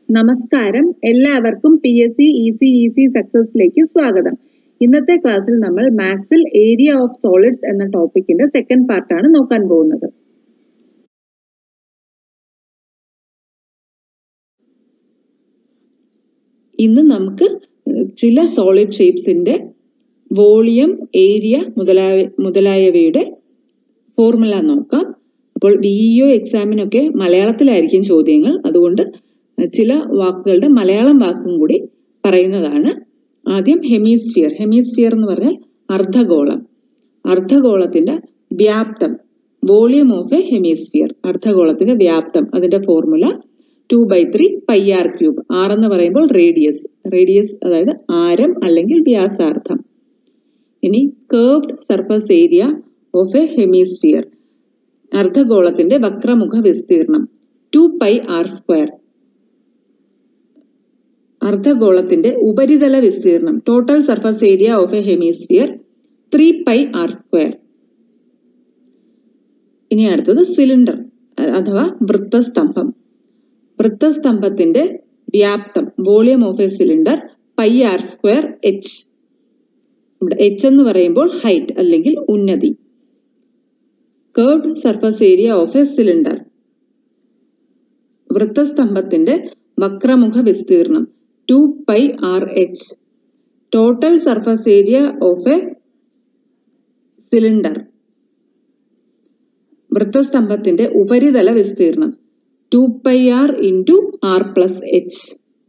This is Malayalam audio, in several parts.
നമസ്കാരം എല്ലാവർക്കും P S C E C E C സക്സസിലേക്ക് സ്വാഗതം ഇന്നത്തെ ക്ലാസ്സിൽ നമ്മൾ മാത്സിൽ ഏരിയ ഓഫ് സോളിഡ്സ് എന്ന ടോപ്പിക്കിന്റെ സെക്കൻഡ് പാർട്ടാണ് നോക്കാൻ പോകുന്നത് ഇന്ന് നമുക്ക് ചില സോളിഡ് ഷേപ്സിന്റെ വോളിയം ഏരിയ മുതലായ മുതലായവയുടെ ഫോർമുല നോക്കാം അപ്പോൾ വി ഇ ഒ എക്സാമിനൊക്കെ മലയാളത്തിലായിരിക്കും ചോദ്യങ്ങൾ അതുകൊണ്ട് ചില വാക്കുകളുടെ മലയാളം വാക്കും കൂടി പറയുന്നതാണ് ആദ്യം ഹെമിസ്ഫിയർ ഹെമിസ്ഫിയർ എന്ന് പറഞ്ഞാൽ അർദ്ധഗോളം അർദ്ധഗോളത്തിന്റെ വ്യാപ്തം വോളിയം ഓഫ് എ ഹെമിസ്ഫിയർ അർദ്ധഗോളത്തിന്റെ വ്യാപ്തം അതിന്റെ formula two by three pi r cube r എന്ന് പറയുമ്പോൾ റേഡിയസ് റേഡിയസ് അതായത് ആരം അല്ലെങ്കിൽ വ്യാസാർത്ഥം ഇനി curved surface area of a hemisphere അർദ്ധഗോളത്തിന്റെ വക്രമുഖ വിസ്തീർണം ടു പൈ ആർ സ്ക്വയർ അർദ്ധഗോളത്തിന്റെ ഉപരിതല വിസ്തീർണം total surface area of a hemisphere three pi r square ഇനി അടുത്തത് സിലിണ്ടർ അഥവാ വൃത്തസ്തംഭം വൃത്തസ്തംഭത്തിന്റെ വ്യാപ്തം volume of a cylinder pi r square h ഇവിടെ എച്ച് എന്ന് പറയുമ്പോൾ ഹൈറ്റ് അല്ലെങ്കിൽ ഉന്നതി curved surface area of a cylinder വൃത്തസ്തംഭത്തിന്റെ വക്രമുഖ വിസ്തീർണം two pi r h total surface area of a cylinder വൃത്തസ്തംഭത്തിന്റെ ഉപരിതല വിസ്തീർണം two pi r into r plus h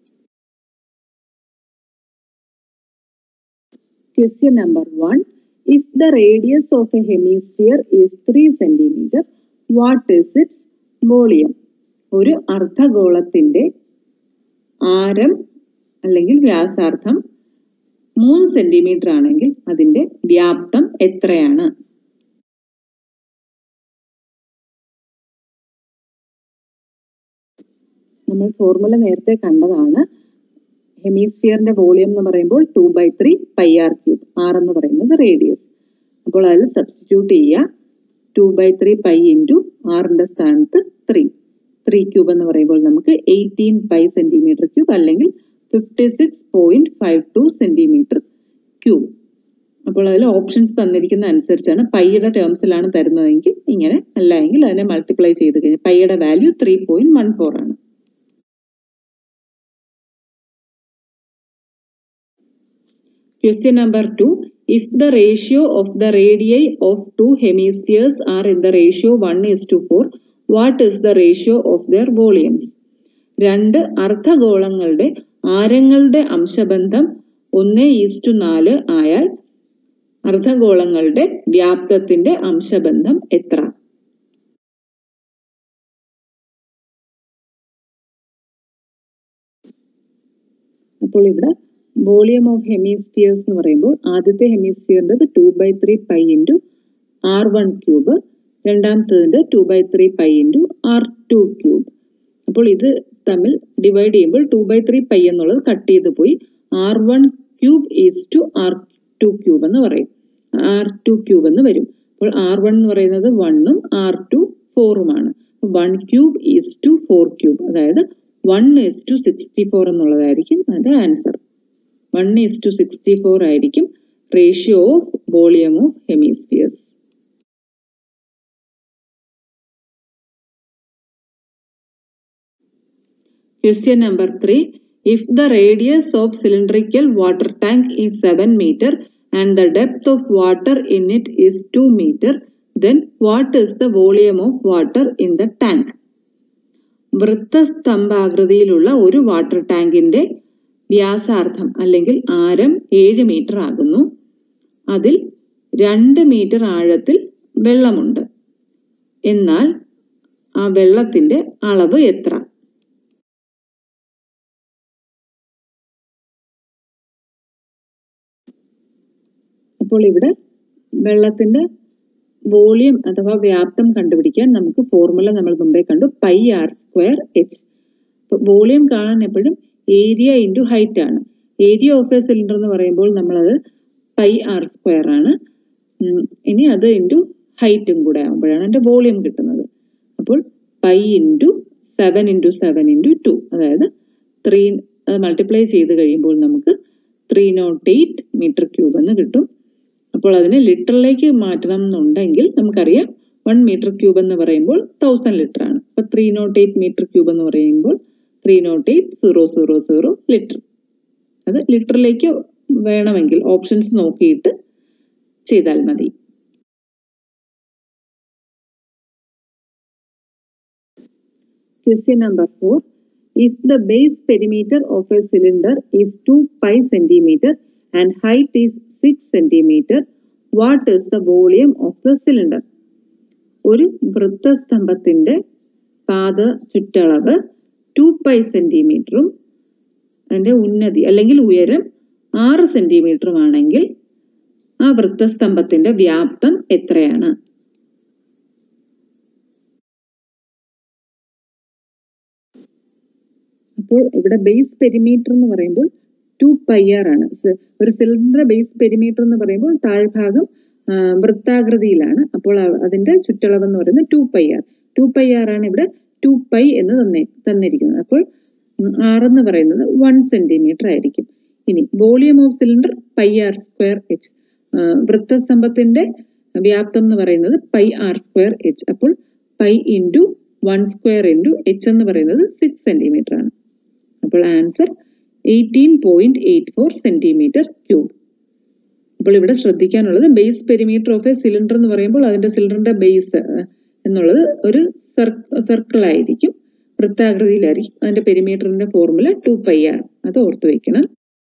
Question number 1. If the radius of a hemisphere is 3 centimeter, what is its volume? ഒരു അർദ്ധഗോളത്തിന്റെ ആരം അല്ലെങ്കിൽ വ്യാസാർത്ഥം മൂന്ന് സെന്റിമീറ്റർ ആണെങ്കിൽ അതിന്റെ വ്യാപ്തം എത്രയാണ് നമ്മൾ ഫോർമുല നേരത്തെ കണ്ടതാണ് ഹെമിസ്ഫിയറിന്റെ വോളിയം എന്ന് പറയുമ്പോൾ two by three pi r cube r എന്ന് പറയുന്നത് റേഡിയസ് അപ്പോൾ അതിൽ സബ്സ്റ്റിറ്റ്യൂട്ട് ചെയ്യുക two by three pi into ആറിന്റെ സ്ഥാനത്ത് ത്രീ ത്രീ ക്യൂബ് എന്ന് പറയുമ്പോൾ നമുക്ക് എയ്റ്റീൻ പൈ സെന്റിമീറ്റർ ക്യൂബ് അല്ലെങ്കിൽ fifty six point five two centimetre cube അപ്പോൾ അതിൽ ഓപ്ഷൻസ് തന്നിരിക്കുന്ന അനുസരിച്ചാണ് പൈയുടെ ടേംസിലാണ് തരുന്നതെങ്കിൽ ഇങ്ങനെ അല്ല എങ്കിൽ അതിനെ മൾട്ടിപ്ലൈ ചെയ്ത് കഴിഞ്ഞാൽ പൈയുടെ value three point one four ആണ് Question number 2. If the ratio of the radii of two hemispheres are in the ratio 1 is to 4, what is the ratio of their volumes? രണ്ട് അർദ്ധഗോളങ്ങളുടെ ആരങ്ങളുടെ അംശബന്ധം ഒന്ന് ഈസ്റ്റു നാല് ആയാൽ അർദ്ധഗോളങ്ങളുടെ വ്യാപ്തത്തിന്റെ അംശബന്ധം എത്ര അപ്പോൾ ഇവിടെ വോളിയം ഓഫ് ഹെമിസ്ഫിയേഴ്സ് എന്ന് പറയുമ്പോൾ ആദ്യത്തെ ഹെമിസ്ഫിയറിൻ്റെ two by three pi into r one cube രണ്ടാമത്തതിൻ്റെ two by three pi into r two cube അപ്പോൾ ഇത് തമ്മിൽ ഡിവൈഡ് ചെയ്യുമ്പോൾ ടു ബൈ ത്രീ പൈ എന്നുള്ളത് കട്ട് ചെയ്ത് പോയി r one cube is to r two cube എന്ന് പറയും ആർ ടു ക്യൂബ് എന്ന് വരും അപ്പോൾ ആർ വൺ എന്ന് പറയുന്നത് വണ്ണും ആർ ടു ഫോറുമാണ് one cube is to four cube അതായത് one is to sixty four എന്നുള്ളതായിരിക്കും അതിൻ്റെ answer one is to sixty four ആയിരിക്കും ratio of volume of hemispheres Question number 3. If the radius of cylindrical water tank is 7 meter and the depth of water in it is 2 meter, then what is the volume of water in the tank? വൃത്തസ്തംഭാകൃതിയിലുള്ള ഒരു വാട്ടർ ടാങ്കിന്റെ വ്യാസാർത്ഥം അല്ലെങ്കിൽ ആരം ഏഴ് മീറ്റർ ആകുന്നു അതിൽ രണ്ട് മീറ്റർ ആഴത്തിൽ വെള്ളമുണ്ട് എന്നാൽ ആ വെള്ളത്തിന്റെ അളവ് എത്ര അപ്പോൾ ഇവിടെ വെള്ളത്തിന്റെ വോളിയം അഥവാ വ്യാപ്തം കണ്ടുപിടിക്കാൻ നമുക്ക് ഫോർമുല നമ്മൾ മുമ്പേ കണ്ടു pi r square h volume കാണാൻ എപ്പോഴും ഏരിയ ഇൻറ്റു ഹൈറ്റ് ആണ് ഏരിയ ഓഫ് എ സിലിണ്ടർ എന്ന് പറയുമ്പോൾ നമ്മളത് പൈ ആർ സ്ക്വയർ ആണ് ഇനി അത് ഇൻറ്റു ഹൈറ്റും കൂടെ ആകുമ്പോഴാണ് അതിൻ്റെ വോളിയം കിട്ടുന്നത് അപ്പോൾ pi into seven into seven into two അതായത് ത്രീ മൾട്ടിപ്ലൈ ചെയ്ത് കഴിയുമ്പോൾ നമുക്ക് three nought eight metre cube എന്ന് കിട്ടും അപ്പോൾ അതിനെ ലിറ്ററിലേക്ക് മാറ്റണം എന്നുണ്ടെങ്കിൽ നമുക്കറിയാം വൺ മീറ്റർ ക്യൂബ് എന്ന് പറയുമ്പോൾ തൗസൻഡ് ലിറ്റർ ആണ് അപ്പോൾ three nought eight metre cube എന്ന് പറയുമ്പോൾ three nought eight zero zero zero litre അത് ലിറ്ററിലേക്ക് വേണമെങ്കിൽ ഓപ്ഷൻസ് നോക്കിയിട്ട് ചെയ്താൽ മതി Question number 4. If the base perimeter of a cylinder is 2 pi centimeter and height is 6 centimeter, what is the volume of the cylinder? ഒരു വൃത്തസ്തംഭത്തിന്റെ പാത ചുറ്റളവ് ടു പൈ സെന്റിമീറ്ററും അതിന്റെ ഉന്നതി അല്ലെങ്കിൽ ഉയരം ആറ് സെന്റിമീറ്ററും ആണെങ്കിൽ ആ വൃത്തസ്തംഭത്തിന്റെ വ്യാപ്തം എത്രയാണ് അപ്പോൾ ഇവിടെ ബേസ് പെരിമീറ്റർ എന്ന് പറയുമ്പോൾ ടു പൈ ആർ ആണ് സ- ഒരു സിലിണ്ടർ ബേസ് പെരിമീറ്റർ എന്ന് പറയുമ്പോൾ താഴ്ഭാഗം ആ, വൃത്താകൃതിയിലാണ് അപ്പോൾ അ- അതിന്റെ ചുറ്റളവ് എന്ന് പറയുന്നത് two pi r two pi r ആണ് ഇവിടെ ടു പൈ എന്ന് തന്നെ തന്നിരിക്കുന്നത് അപ്പോൾ ആർ എന്ന് പറയുന്നത് വൺ സെന്റിമീറ്റർ ആയിരിക്കും ഇനി volume of cylinder pi r square h വൃത്തസ്തംഭത്തിന്റെ വ്യാപ്തം എന്ന് പറയുന്നത് പൈ ആർ സ്ക്വയർ എച്ച് അപ്പോൾ pi into one square into h എന്ന് പറയുന്നത് സിക്സ് സെന്റിമീറ്റർ ആണ് അപ്പോൾ answer eighteen point eight four centimetre cube അപ്പോൾ ഇവിടെ ശ്രദ്ധിക്കാനുള്ളത് base perimeter of a cylinder എന്ന് പറയുമ്പോൾ അതിന്റെ സിലിണ്ടറിന്റെ ബേസ് എന്നുള്ളത് ഒരു സർക്കിൾ ആയിരിക്കും വൃത്താകൃതിയിലായിരിക്കും അതിന്റെ പെരിമീറ്ററിന്റെ ഫോർമുല ടു പൈ ആർ അത് ഓർത്തു വെക്കണം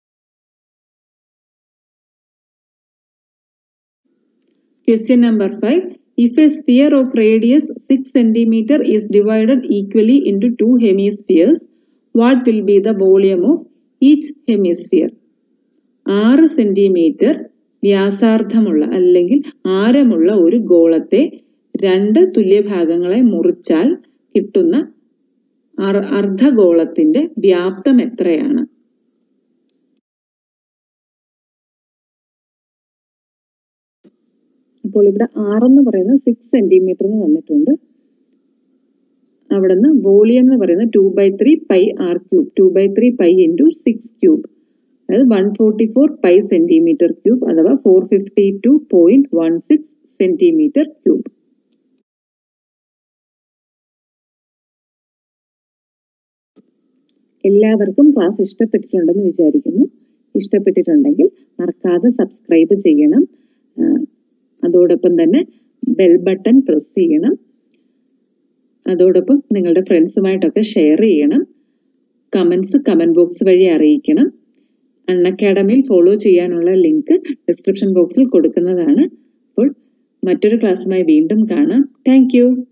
Question number 5. If a sphere of radius 6 centimeter is divided equally into two hemispheres, what will be the volume of each hemisphere? ആറ് സെന്റിമീറ്റർ വ്യാസാർത്ഥമുള്ള അല്ലെങ്കിൽ ആരമുള്ള ഒരു ഗോളത്തെ രണ്ട് തുല്യഭാഗങ്ങളെ മുറിച്ചാൽ കിട്ടുന്ന അർ- അർദ്ധഗോളത്തിന്റെ വ്യാപ്തം എത്രയാണ് അപ്പോൾ ഇവിടെ ആറെന്ന് പറയുന്നത് സിക്സ് സെന്റിമീറ്റർ എന്ന് തന്നിട്ടുണ്ട് അവിടുന്ന് വോളിയം എന്ന് പറയുന്നത് two by three pi r cube two by three pi into six cube അതായത് one forty four pi centimetre cube അഥവാ four fifty two point one six centimetre cube എല്ലാവർക്കും ക്ലാസ് ഇഷ്ടപ്പെട്ടിട്ടുണ്ടെന്ന് വിചാരിക്കുന്നു ഇഷ്ടപ്പെട്ടിട്ടുണ്ടെങ്കിൽ മറക്കാതെ സബ്സ്ക്രൈബ് ചെയ്യണം ആ, അതോടൊപ്പം തന്നെ ബെൽ ബട്ടൺ പ്രസ് ചെയ്യണം അതോടൊപ്പം നിങ്ങളുടെ ഫ്രണ്ട്സുമായിട്ടൊക്കെ ഷെയർ ചെയ്യണം കമൻസ് കമൻറ്റ് ബോക്സ് വഴി അറിയിക്കണം അൺ അക്കാഡമിയിൽ ഫോളോ ചെയ്യാനുള്ള ലിങ്ക് ഡിസ്ക്രിപ്ഷൻ ബോക്സിൽ കൊടുക്കുന്നതാണ് അപ്പോൾ മറ്റൊരു ക്ലാസ്സുമായി വീണ്ടും കാണാം താങ്ക്